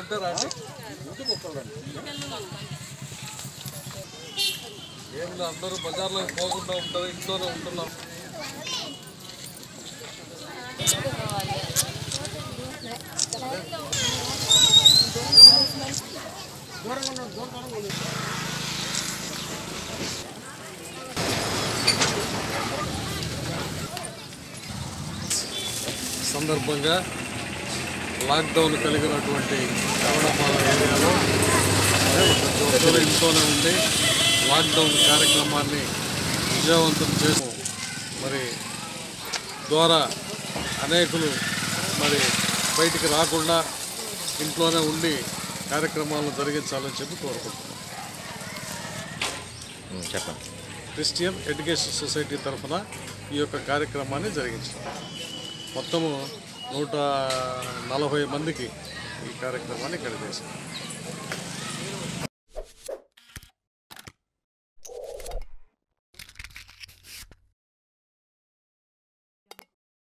ఉంటే రాండి ఇంటికి వస్తాడండి ఏం లేదు అందరూ బజార్లోకి పోకుండా ఉంటారు ఇంట్లోనే ఉంటున్నాం సందర్భంగా లాక్డౌన్ కలిగినటువంటి కవడపాల ఏరియాలో ప్రతి ఒక్కరు ఇంట్లోనే ఉండి లాక్డౌన్ కార్యక్రమాన్ని విజయవంతం చేసాం మరి ద్వారా అనేకులు మరి బయటికి రాకుండా ఇంట్లోనే ఉండి కార్యక్రమాలను జరిగించాలని చెప్పి కోరుకుంటున్నాం చెప్పండి క్రిస్టియన్ ఎడ్యుకేషన్ సొసైటీ తరఫున ఈ యొక్క కార్యక్రమాన్ని జరిగించాం మొత్తము నూట నలభై మందికి ఈ కార్యక్రమాన్ని ఇక్కడ చేశాం